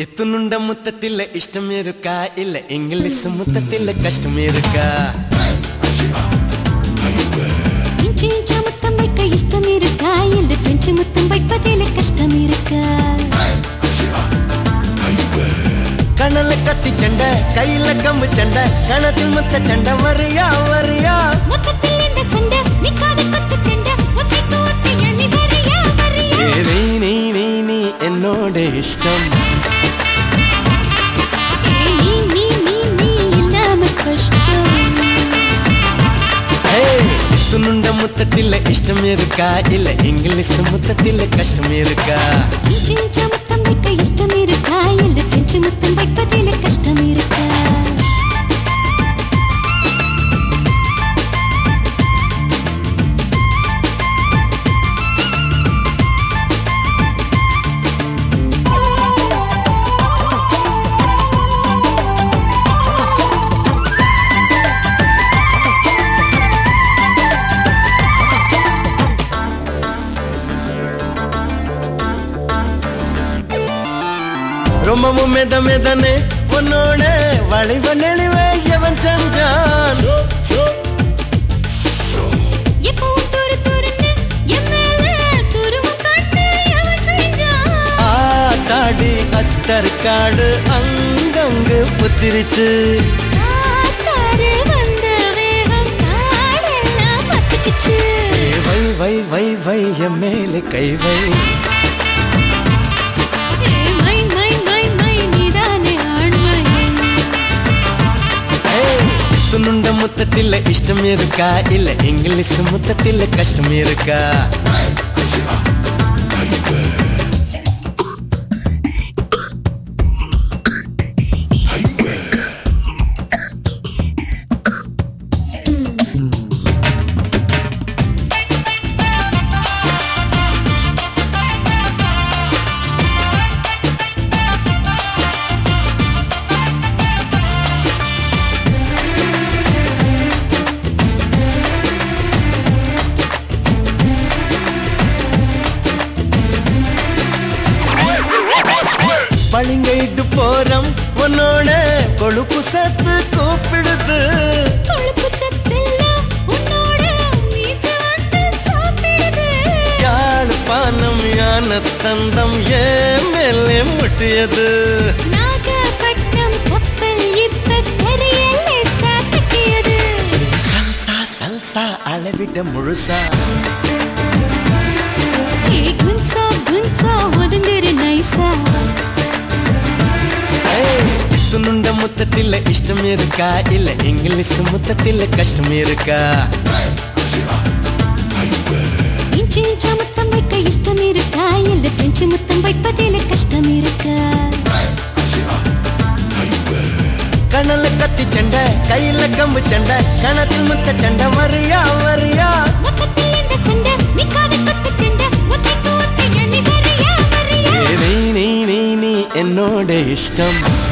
എത്തുന്നുണ്ട മുത്തത്തില് ഇഷ്ടം ഇരുക്ക ഇല്ല ഇംഗ്ലീഷ് മുത്തത്തില് കഷ്ടം ഇരുക്ക இன்ச்சு இன்ச்சா முத்தம் வைக்க இஷ்டம் இருக்கா இல்ல பிரெஞ்சு முத்தம் வைப்பதில் கஷ்டம் இருக்கா കണല് കത്തി ചെണ്ട കയ്യില കമ്പ് ചെണ്ട കണത്തിൽ മുത്ത ചെണ്ട വറിയാ വറിയാ மொத்தத்தில் இந்த சண்டை நிக்காத கொத்து சண்டை ஒத்தைக்கு ஒத்தை எண்ணி வரியா வரியா ഏ, നീ നീ നീ നീ എന്നോട് ഇഷ്ടം ஏய், நீ நீ நீ நீ இல்லாம கஷ்டம் ഏയ്, എത്തുന്നുണ്ട മുത്തത്തില് ഇഷ്ടം ഇരുക്ക ഇല്ല ഇംഗ്ലീഷ് മുത്തത്തില് കഷ്ടം ഇരുക്ക இன்ச்சு இன்ச்சா முத்தம் வைக்க இஷ்டம் இருக்கா இல்ல பிரெஞ்சு முத்தம் வைப்பதில் கஷ்டம் இருக்கா ரொம்பவும் மெத மெதனே உன்னோட வளைவ நெளிவே எவன் செஞ்சான் எப்பவும் துரு துருன்னு என் மேல துருவம் கண்டு எவன் செஞ்சான் ஆத்தாடி அத்தற்காடு அங்கங்கு புத்திரிச்சு காத்தாறு வந்த வேகம் காடெல்லாம் பத்திக்கிச்சு ஏ வை வை வை வை என் மேலே கை வை ஏ மை மை மை மை நீதானே ஆண்மை துணுண்ட முத்தத்தில இஷ்டம் இருக்கா இல்ல இங்கிலீஷ் முத்தத்தில கஷ்டம் இருக்கா பளிங்கைட்டு போறம் உன்னோட கொழுப்பு சேர்த்து கூப்பிடுது கொழுப்பு சத்தெல்லாம் உன்னோட மீச வந்து சாப்பிடுது யாழ் பானம் யான தந்தம் ஏன் மேலே முட்டியது நாகப்பட்டினம் கப்பல் இப்ப கரையிலே சாத்திக்கியது சல்சா சல்சா அளவிட முழுசா ஏ குன்சா குன்சா ஒதுங்குற நைசா துணுண்ட முத்தத்தில இஷ்டம் இருக்கா இல்ல இங்கிலீஷ் முத்தத்தில கஷ்டம் இருக்கா இன்ச்சு இன்ச்சா முத்தம் வைக்க இஷ்டம் இருக்கா இல்ல பிரெஞ்சு முத்தம் வைப்பதில் கஷ்டம் இருக்கா கணல கத்தி சண்டை கையில கம்பு சண்டை கணத்தில் முத்த சண்டை வரியா வரியா மொத்தத்தில் இந்த சண்டை நிக்காத கொத்து சண்டை ஒத்தைக்கு ஒத்தை எண்ணி வரியா வரியா ஏ, நீ நீ நீ நீ என்னோட இஷ்டம்